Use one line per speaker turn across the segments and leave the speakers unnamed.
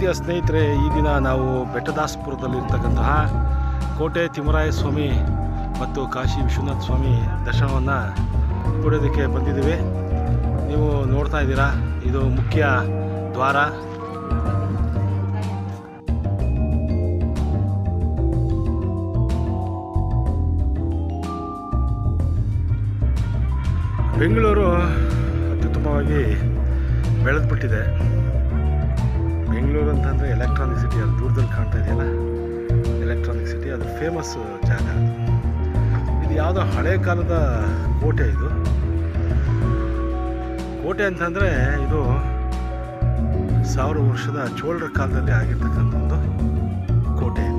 ಪ್ರೀತಿಯ ಸ್ನೇಹಿತರೆ ಈ ದಿನ ನಾವು ಬೆಟ್ಟದಾಸಪುರದಲ್ಲಿರ್ತಕ್ಕಂತಹ ಕೋಟೆ ತಿಮ್ಮರಾಯ ಸ್ವಾಮಿ ಮತ್ತು ಕಾಶಿ ವಿಶ್ವನಾಥ ಸ್ವಾಮಿ ದರ್ಶನವನ್ನು ಪಡೆಯೋದಕ್ಕೆ ಬಂದಿದ್ದೀವಿ ನೀವು ನೋಡ್ತಾ ಇದ್ದೀರಾ ಇದು ಮುಖ್ಯ ದ್ವಾರ ಬೆಂಗಳೂರು ಅತ್ಯುತ್ತಮವಾಗಿ ಬೆಳೆದ್ಬಿಟ್ಟಿದೆ ಬೆಂಗಳೂರು ಅಂತಂದರೆ ಎಲೆಕ್ಟ್ರಾನಿಕ್ ಸಿಟಿ ಅದು ದೂರದಲ್ಲಿ ಕಾಣ್ತಾ ಇದೆಯಲ್ಲ ಎಲೆಕ್ಟ್ರಾನಿಕ್ ಸಿಟಿ ಅದು ಫೇಮಸ್ ಜಾಗ ಇದು ಯಾವುದೋ ಹಳೆ ಕಾಲದ ಕೋಟೆ ಇದು ಕೋಟೆ ಅಂತಂದರೆ ಇದು ಸಾವಿರ ವರ್ಷದ ಚೋಳರ ಕಾಲದಲ್ಲಿ ಆಗಿರ್ತಕ್ಕಂಥ ಒಂದು ಕೋಟೆ ಇದು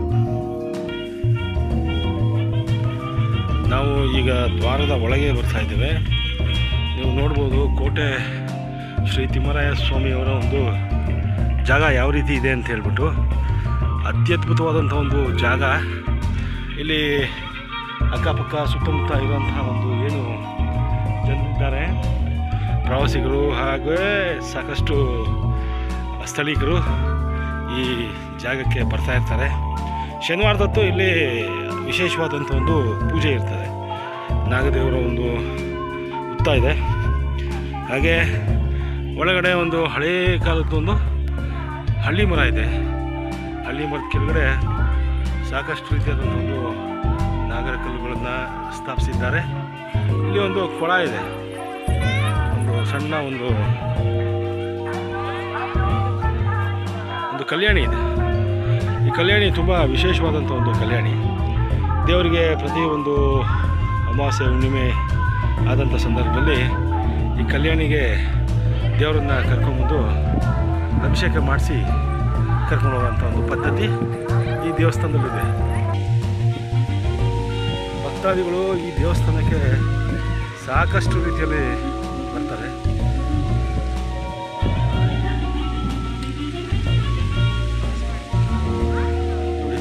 ನಾವು ಈಗ ದ್ವಾರದ ಒಳಗೆ ಬರ್ತಾ ಇದ್ದೇವೆ ನೀವು ನೋಡ್ಬೋದು ಕೋಟೆ ಶ್ರೀ ತಿಮ್ಮರಾಯ ಸ್ವಾಮಿಯವರ ಒಂದು ಜಾಗ ಯಾವ ರೀತಿ ಇದೆ ಅಂತ ಹೇಳ್ಬಿಟ್ಟು ಅತ್ಯದ್ಭುತವಾದಂಥ ಒಂದು ಜಾಗ ಇಲ್ಲಿ ಅಕ್ಕಪಕ್ಕ ಸುತ್ತಮುತ್ತ ಇರುವಂತಹ ಒಂದು ಏನು ಜನರಿದ್ದಾರೆ ಪ್ರವಾಸಿಗರು ಹಾಗೇ ಸಾಕಷ್ಟು ಸ್ಥಳೀಕರು ಈ ಜಾಗಕ್ಕೆ ಬರ್ತಾ ಇರ್ತಾರೆ ಶನಿವಾರದತ್ತು ಇಲ್ಲಿ ವಿಶೇಷವಾದಂಥ ಒಂದು ಪೂಜೆ ಇರ್ತದೆ ನಾಗದೇವರ ಒಂದು ಹುತ್ತ ಇದೆ ಹಾಗೆ ಒಳಗಡೆ ಒಂದು ಹಳೇ ಕಾಲದ್ದೊಂದು ಹಳ್ಳಿ ಮರ ಇದೆ ಹಳ್ಳಿ ಮರದ ಕೆಳಗಡೆ ಸಾಕಷ್ಟು ರೀತಿಯಾದಂಥ ಒಂದು ನಾಗರ ಕಲ್ಲುಗಳನ್ನು ಸ್ಥಾಪಿಸಿದ್ದಾರೆ ಇಲ್ಲಿ ಒಂದು ಕೊಳ ಇದೆ ಒಂದು ಸಣ್ಣ ಒಂದು ಒಂದು ಕಲ್ಯಾಣಿ ಇದೆ ಈ ಕಲ್ಯಾಣಿ ತುಂಬ ವಿಶೇಷವಾದಂಥ ಒಂದು ಕಲ್ಯಾಣಿ ದೇವರಿಗೆ ಪ್ರತಿ ಒಂದು ಅಮಾವಾಸ್ಯೆ ಹುಣ್ಣಿಮೆ ಆದಂಥ ಸಂದರ್ಭದಲ್ಲಿ ಈ ಕಲ್ಯಾಣಿಗೆ ದೇವರನ್ನ ಕರ್ಕೊಂಬಂದು ಅಭಿಷೇಕ ಮಾಡಿಸಿ ಕರ್ಕೊಂಡು ಹೋಗುವಂಥ ಒಂದು ಪದ್ಧತಿ ಈ ದೇವಸ್ಥಾನದಲ್ಲಿದೆ ಭಕ್ತಾದಿಗಳು ಈ ದೇವಸ್ಥಾನಕ್ಕೆ ಸಾಕಷ್ಟು ರೀತಿಯಲ್ಲಿ ಬರ್ತಾರೆ ನೋಡಿ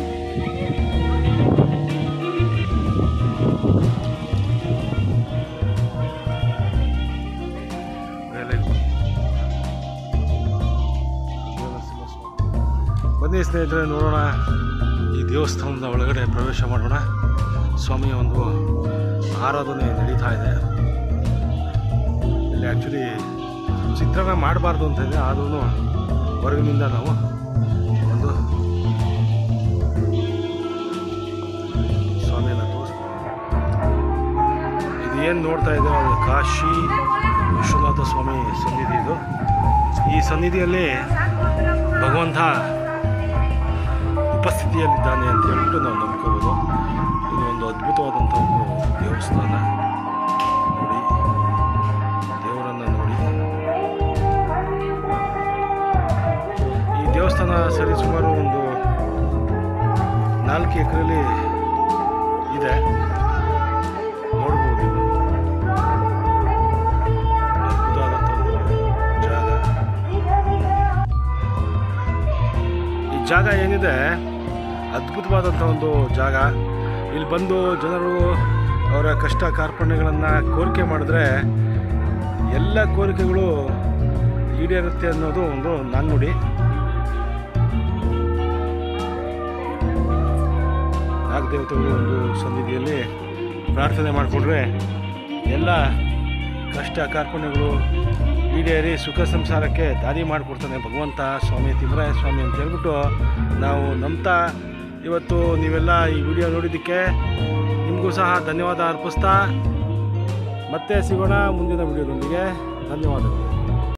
ಮೇಲೆ ಬನ್ನಿ ಸ್ನೇಹಿತರೆ ನೋಡೋಣ ಈ ದೇವಸ್ಥಾನದ ಒಳಗಡೆ ಪ್ರವೇಶ ಮಾಡೋಣ ಸ್ವಾಮಿಯ ಒಂದು ಆರಾಧನೆ ನಡೀತಾ ಇದೆ ಇಲ್ಲಿ ಆ್ಯಕ್ಚುಲಿ ಚಿತ್ರಣ ಮಾಡಬಾರ್ದು ಅಂತ ಇದೆ ಆದ್ರೂ ಹೊರಗಿನಿಂದ ನಾವು ಒಂದು ಸ್ವಾಮಿಯನ್ನು ತೋರಿಸ್ಬೋದು ಇದು ಏನು ನೋಡ್ತಾ ಇದ್ದೀರೋ ಅದು ಕಾಶಿ ವಿಶ್ವನಾಥ ಸ್ವಾಮಿ ಸನ್ನಿಧಿ ಇದು ಈ ಸನ್ನಿಧಿಯಲ್ಲಿ ಭಗವಂತ ಉಪಸ್ಥಿತಿಯಲ್ಲಿದ್ದಾನೆ ಅಂತ ಹೇಳ್ಬಿಟ್ಟು ನಾವು ನಂಬ್ಕೋಬೋದು ಇದು ಒಂದು ಅದ್ಭುತವಾದಂಥ ಒಂದು ದೇವಸ್ಥಾನ ನೋಡಿ ದೇವರನ್ನು ನೋಡಿ ಈ ದೇವಸ್ಥಾನ ಸರಿ ಸುಮಾರು ಒಂದು ನಾಲ್ಕು ಎಕರೆಯಲ್ಲಿ ಇದೆ ನೋಡ್ಬೋದು ಇದು ಅದ್ಭುತವಾದಂಥ ಒಂದು ಜಾಗ ಈ ಜಾಗ ಏನಿದೆ ಅದ್ಭುತವಾದಂಥ ಒಂದು ಜಾಗ ಇಲ್ಲಿ ಬಂದು ಜನರು ಅವರ ಕಷ್ಟ ಕಾರ್ಪಣ್ಯಗಳನ್ನು ಕೋರಿಕೆ ಮಾಡಿದ್ರೆ ಎಲ್ಲ ಕೋರಿಕೆಗಳು ಈಡೇರುತ್ತೆ ಅನ್ನೋದು ಒಂದು ನಾಣ್ಣುಡಿ ನಾಗದೇವತೆಗಳು ಒಂದು ಸನ್ನಿಧಿಯಲ್ಲಿ ಪ್ರಾರ್ಥನೆ ಮಾಡಿಕೊಂಡ್ರೆ ಎಲ್ಲ ಕಷ್ಟ ಕಾರ್ಪಣ್ಯಗಳು ಈಡೇರಿ ಸುಖ ಸಂಸಾರಕ್ಕೆ ದಾರಿ ಮಾಡಿಕೊಡ್ತಾನೆ ಭಗವಂತ ಸ್ವಾಮಿ ತಿಮ್ಮರಾಯ ಸ್ವಾಮಿ ಅಂತ ಹೇಳ್ಬಿಟ್ಟು ನಾವು ನಂಬ್ತಾ ಇವತ್ತು ನೀವೆಲ್ಲ ಈ ವಿಡಿಯೋ ನೋಡಿದ್ದಕ್ಕೆ ನಿಮಗೂ ಸಹ ಧನ್ಯವಾದ ಅರ್ಪಿಸ್ತಾ ಮತ್ತೆ ಸಿಗೋಣ ಮುಂದಿನ ವಿಡಿಯೋದೊಂದಿಗೆ ಧನ್ಯವಾದಗಳು